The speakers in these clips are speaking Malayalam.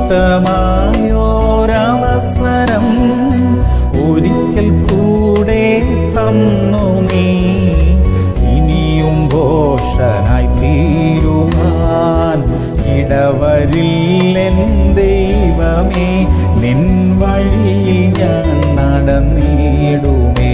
നഷ്ടമായോരവസരം ഒരിക്കൽ കൂടെ തന്നു നീ ഇനിയും ഘോഷനായി തീരുവാൻ ഇടവരില്ലെൻ ദൈവമേ നിൻ വഴിയിൽ ഞാൻ നടന്നിടുമേ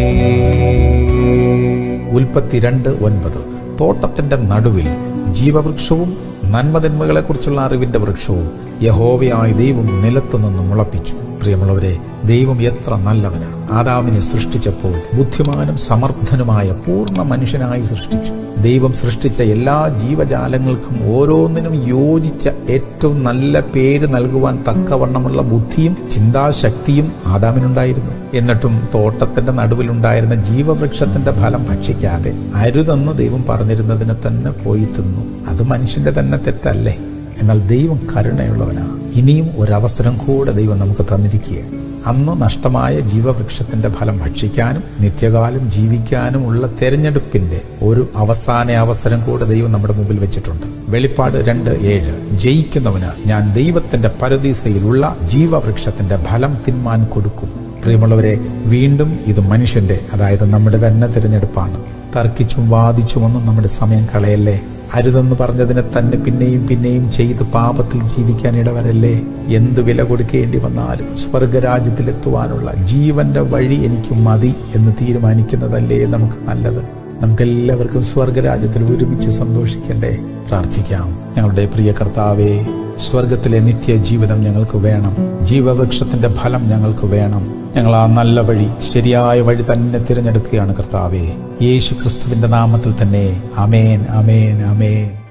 ഉൽപ്പത്തി രണ്ട് ഒൻപത് തോട്ടത്തിന്റെ നടുവിൽ ജീവവൃക്ഷവും നന്മതിന്മകളെക്കുറിച്ചുള്ള അറിവിന്റെ വൃക്ഷവും യഹോവയായ ദൈവം നിലത്തു നിന്ന് മുളപ്പിച്ചു പ്രിയമുള്ളവരെ ദൈവം എത്ര നല്ലവനാ ആദാമിനെ സൃഷ്ടിച്ചപ്പോൾ ബുദ്ധിമാനും സമർത്ഥനുമായ പൂർണ്ണ മനുഷ്യനായി സൃഷ്ടിച്ചു ദൈവം സൃഷ്ടിച്ച എല്ലാ ജീവജാലങ്ങൾക്കും ഓരോന്നിനും യോജിച്ച ഏറ്റവും നല്ല പേര് നൽകുവാൻ തക്കവണ്ണമുള്ള ബുദ്ധിയും ചിന്താശക്തിയും ആദാമിനുണ്ടായിരുന്നു എന്നിട്ടും തോട്ടത്തിന്റെ നടുവിലുണ്ടായിരുന്ന ജീവവൃക്ഷത്തിന്റെ ഫലം ഭക്ഷിക്കാതെ അരുതെന്ന് ദൈവം പറഞ്ഞിരുന്നതിനെ തന്നെ പോയി തിന്നു അത് മനുഷ്യന്റെ തന്നെ തെറ്റല്ലേ എന്നാൽ ദൈവം കരുണയുള്ളവനാ ഇനിയും ഒരവസരം കൂടെ ദൈവം നമുക്ക് തന്നിരിക്കുകയാണ് അന്ന് നഷ്ടമായ ജീവവൃക്ഷത്തിന്റെ ഫലം ഭക്ഷിക്കാനും നിത്യകാലം ജീവിക്കാനും ഉള്ള തെരഞ്ഞെടുപ്പിന്റെ ഒരു അവസാന അവസരം കൂടെ ദൈവം നമ്മുടെ മുമ്പിൽ വെച്ചിട്ടുണ്ട് വെളിപ്പാട് രണ്ട് ഏഴ് ജയിക്കുന്നവന് ഞാൻ ദൈവത്തിന്റെ പരദീസയിലുള്ള ജീവവൃക്ഷത്തിന്റെ ഫലം തിന്മാൻ കൊടുക്കും പ്രിയമുള്ളവരെ വീണ്ടും ഇത് മനുഷ്യന്റെ അതായത് നമ്മുടെ തന്നെ തിരഞ്ഞെടുപ്പാണ് തർക്കിച്ചും വാദിച്ചുമൊന്നും നമ്മുടെ സമയം കളയല്ലേ അരുതെന്ന് പറഞ്ഞതിനെ തന്നെ പിന്നെയും പിന്നെയും ചെയ്ത് പാപത്തിൽ ജീവിക്കാൻ ഇടവരല്ലേ എന്ത് വില കൊടുക്കേണ്ടി വന്നാലും സ്വർഗരാജ്യത്തിലെത്തുവാനുള്ള ജീവന്റെ വഴി എനിക്ക് മതി എന്ന് തീരുമാനിക്കുന്നതല്ലേ നമുക്ക് നല്ലത് നമുക്കെല്ലാവർക്കും സ്വർഗരാജ്യത്തിൽ ഒരുമിച്ച് സന്തോഷിക്കണ്ടേ പ്രാർത്ഥിക്കാം ഞങ്ങളുടെ പ്രിയ കർത്താവേ സ്വർഗത്തിലെ നിത്യജീവിതം ഞങ്ങൾക്ക് വേണം ജീവവൃക്ഷത്തിന്റെ ഫലം ഞങ്ങൾക്ക് വേണം ഞങ്ങൾ ആ നല്ല വഴി ശരിയായ വഴി തന്നെ തിരഞ്ഞെടുക്കുകയാണ് കർത്താവേ യേശു ക്രിസ്തുവിന്റെ നാമത്തിൽ തന്നെ അമേൻ അമേൻ അമേൻ